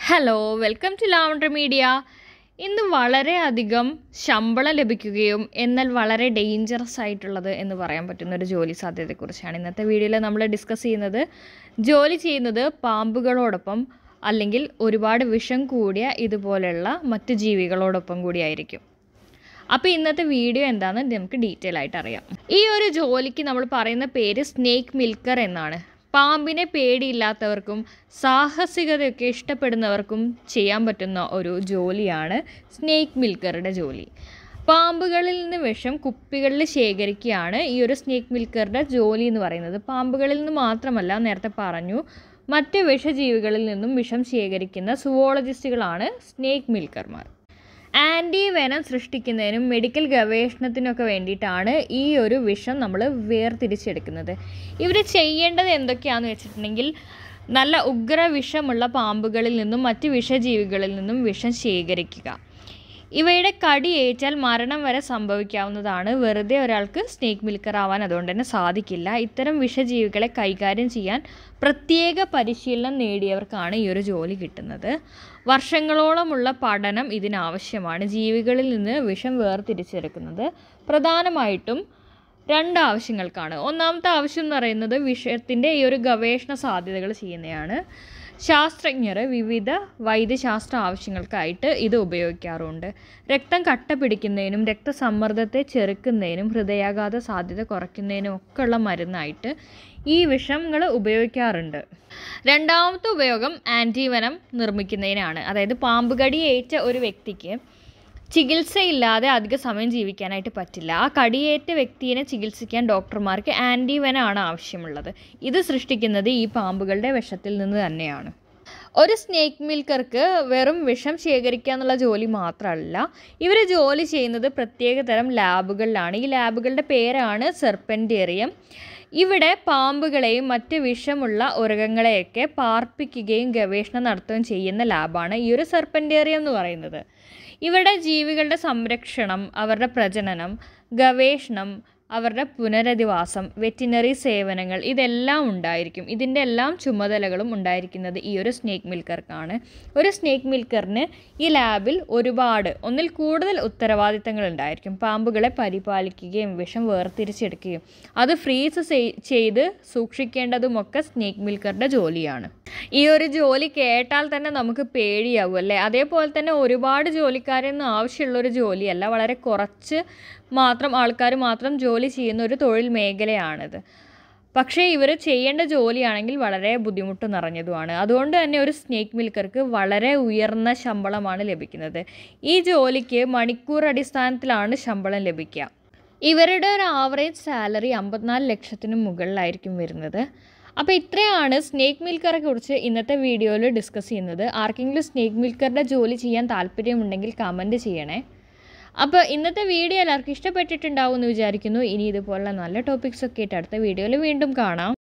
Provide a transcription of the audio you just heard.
hello welcome to lavender media ഇന്ന് വളരെയധികം ശമ്പളം ലഭിക്കുകയും എന്നാൽ വളരെ ഡേഞ്ചറസ് ആയിട്ടുള്ളത് എന്ന് പറയാൻ പറ്റുന്ന ഒരു ജോലി സാധ്യതയെക്കുറിച്ചാണ് ഇന്നത്തെ വീഡിയോയിൽ നമ്മൾ ഡിസ്കസ് ചെയ്യുന്നത് ജോലി ചെയ്യുന്നത് പാമ്പുകളോടൊപ്പം അല്ലെങ്കിൽ ഒരുപാട് വിഷം കൂടിയ ഇതുപോലെയുള്ള മറ്റ് ജീവികളോടൊപ്പം കൂടിയായിരിക്കും അപ്പോൾ ഇന്നത്തെ വീഡിയോ എന്താണെന്ന് നമുക്ക് ഡീറ്റെയിൽ ആയിട്ട് അറിയാം ഈ ഒരു ജോലിക്ക് നമ്മൾ പറയുന്ന പേര് സ്നേക്ക് മിൽക്കർ എന്നാണ് പാമ്പിനെ പേടിയില്ലാത്തവർക്കും സാഹസികതയൊക്കെ ഇഷ്ടപ്പെടുന്നവർക്കും ചെയ്യാൻ പറ്റുന്ന ഒരു ജോലിയാണ് സ്നേക്ക് മിൽക്കറുടെ ജോലി പാമ്പുകളിൽ നിന്ന് വിഷം കുപ്പികളിൽ ശേഖരിക്കുകയാണ് ഈ ഒരു സ്നേക്ക് മിൽക്കറുടെ ജോലി എന്ന് പറയുന്നത് പാമ്പുകളിൽ നിന്ന് മാത്രമല്ല നേരത്തെ പറഞ്ഞു മറ്റ് വിഷജീവികളിൽ നിന്നും വിഷം ശേഖരിക്കുന്ന സുവോളജിസ്റ്റുകളാണ് സ്നേക്ക് മിൽക്കർമാർ ആൻറ്റി വെനം സൃഷ്ടിക്കുന്നതിനും മെഡിക്കൽ ഗവേഷണത്തിനൊക്കെ വേണ്ടിയിട്ടാണ് ഈ ഒരു വിഷം നമ്മൾ വേർതിരിച്ചെടുക്കുന്നത് ഇവർ ചെയ്യേണ്ടത് എന്തൊക്കെയാണെന്ന് വെച്ചിട്ടുണ്ടെങ്കിൽ നല്ല ഉഗ്ര വിഷമുള്ള പാമ്പുകളിൽ നിന്നും മറ്റ് വിഷജീവികളിൽ നിന്നും വിഷം ശേഖരിക്കുക ഇവയുടെ കടിയേറ്റാൽ മരണം വരെ സംഭവിക്കാവുന്നതാണ് വെറുതെ ഒരാൾക്ക് സ്നേക്ക് മിൽക്കർ ആവാൻ അതുകൊണ്ട് തന്നെ സാധിക്കില്ല ഇത്തരം വിഷജീവികളെ കൈകാര്യം ചെയ്യാൻ പ്രത്യേക പരിശീലനം നേടിയവർക്കാണ് ഈ ഒരു ജോലി കിട്ടുന്നത് വർഷങ്ങളോളമുള്ള പഠനം ഇതിനാവശ്യമാണ് ജീവികളിൽ നിന്ന് വിഷം വേർതിരിച്ചെടുക്കുന്നത് പ്രധാനമായിട്ടും രണ്ട് ആവശ്യങ്ങൾക്കാണ് ഒന്നാമത്തെ ആവശ്യം എന്ന് പറയുന്നത് വിഷയത്തിൻ്റെ ഈ ഒരു ഗവേഷണ സാധ്യതകൾ ചെയ്യുന്നതാണ് ശാസ്ത്രജ്ഞർ വിവിധ വൈദ്യശാസ്ത്ര ആവശ്യങ്ങൾക്കായിട്ട് ഇത് ഉപയോഗിക്കാറുണ്ട് രക്തം കട്ട പിടിക്കുന്നതിനും രക്തസമ്മർദ്ദത്തെ ചെറുക്കുന്നതിനും ഹൃദയാഘാത സാധ്യത കുറയ്ക്കുന്നതിനും ഒക്കെയുള്ള മരുന്നായിട്ട് ഈ വിഷങ്ങൾ ഉപയോഗിക്കാറുണ്ട് രണ്ടാമത്തെ ഉപയോഗം ആൻറ്റിവനം നിർമ്മിക്കുന്നതിനാണ് അതായത് പാമ്പുകടി ഏറ്റ ഒരു വ്യക്തിക്ക് ചികിത്സയില്ലാതെ അധിക സമയം ജീവിക്കാനായിട്ട് പറ്റില്ല ആ കടിയേറ്റ വ്യക്തിയെ ചികിത്സിക്കാൻ ഡോക്ടർമാർക്ക് ആൻറ്റിവനാണ് ആവശ്യമുള്ളത് ഇത് സൃഷ്ടിക്കുന്നത് ഈ പാമ്പുകളുടെ വിഷത്തിൽ നിന്ന് തന്നെയാണ് ഒരു സ്നേക്ക് മിൽക്കർക്ക് വെറും വിഷം ശേഖരിക്കുക എന്നുള്ള ജോലി മാത്രമല്ല ഇവർ ജോലി ചെയ്യുന്നത് പ്രത്യേക തരം ലാബുകളിലാണ് ഈ ലാബുകളുടെ പേരാണ് സെർപ്പൻറ്റേറിയം ഇവിടെ പാമ്പുകളെയും മറ്റ് വിഷമുള്ള ഉരകങ്ങളെയൊക്കെ പാർപ്പിക്കുകയും ഗവേഷണം നടത്തുകയും ചെയ്യുന്ന ലാബാണ് ഈ ഒരു സെർപ്പൻറ്റേറിയം എന്ന് പറയുന്നത് ഇവിടെ ജീവികളുടെ സംരക്ഷണം അവരുടെ പ്രജനനം ഗവേഷണം അവരുടെ പുനരധിവാസം വെറ്റിനറി സേവനങ്ങൾ ഇതെല്ലാം ഉണ്ടായിരിക്കും ഇതിൻ്റെ എല്ലാം ചുമതലകളും ഉണ്ടായിരിക്കുന്നത് ഈ ഒരു സ്നേക്ക് മിൽക്കർക്കാണ് ഒരു സ്നേക്ക് മിൽക്കറിന് ഈ ലാബിൽ ഒരുപാട് ഒന്നിൽ കൂടുതൽ ഉത്തരവാദിത്തങ്ങൾ ഉണ്ടായിരിക്കും പാമ്പുകളെ പരിപാലിക്കുകയും വിഷം വേർതിരിച്ചെടുക്കുകയും അത് ഫ്രീസ് ചെയ്ത് സൂക്ഷിക്കേണ്ടതുമൊക്കെ സ്നേക്ക് മിൽക്കറുടെ ജോലിയാണ് ഈ ഒരു ജോലി കേട്ടാൽ തന്നെ നമുക്ക് പേടിയാവും അല്ലേ അതേപോലെ തന്നെ ഒരുപാട് ജോലിക്കാരൊന്നും ആവശ്യമുള്ള ഒരു ജോലിയല്ല വളരെ കുറച്ച് മാത്രം ആൾക്കാർ മാത്രം ജോലി ചെയ്യുന്ന ഒരു തൊഴിൽ മേഖലയാണിത് പക്ഷേ ഇവർ ചെയ്യേണ്ട ജോലിയാണെങ്കിൽ വളരെ ബുദ്ധിമുട്ട് നിറഞ്ഞതുമാണ് അതുകൊണ്ട് തന്നെ ഒരു സ്നേക്ക് മിൽക്കർക്ക് വളരെ ഉയർന്ന ശമ്പളമാണ് ലഭിക്കുന്നത് ഈ ജോലിക്ക് മണിക്കൂർ അടിസ്ഥാനത്തിലാണ് ശമ്പളം ലഭിക്കുക ഇവരുടെ ഒരു ആവറേജ് സാലറി അമ്പത്തിനാല് ലക്ഷത്തിന് മുകളിലായിരിക്കും വരുന്നത് അപ്പോൾ ഇത്രയാണ് സ്നേക്ക് മിൽക്കറെ കുറിച്ച് ഇന്നത്തെ വീഡിയോയിൽ ഡിസ്കസ് ചെയ്യുന്നത് ആർക്കെങ്കിലും സ്നേക്ക് മിൽക്കറുടെ ജോലി ചെയ്യാൻ താല്പര്യമുണ്ടെങ്കിൽ കമൻറ്റ് ചെയ്യണേ അപ്പോൾ ഇന്നത്തെ വീഡിയോ എല്ലാവർക്കും ഇഷ്ടപ്പെട്ടിട്ടുണ്ടാവും എന്ന് വിചാരിക്കുന്നു ഇനി ഇതുപോലുള്ള നല്ല ടോപ്പിക്സ് ഒക്കെ ആയിട്ട് അടുത്ത വീഡിയോയിൽ വീണ്ടും കാണാം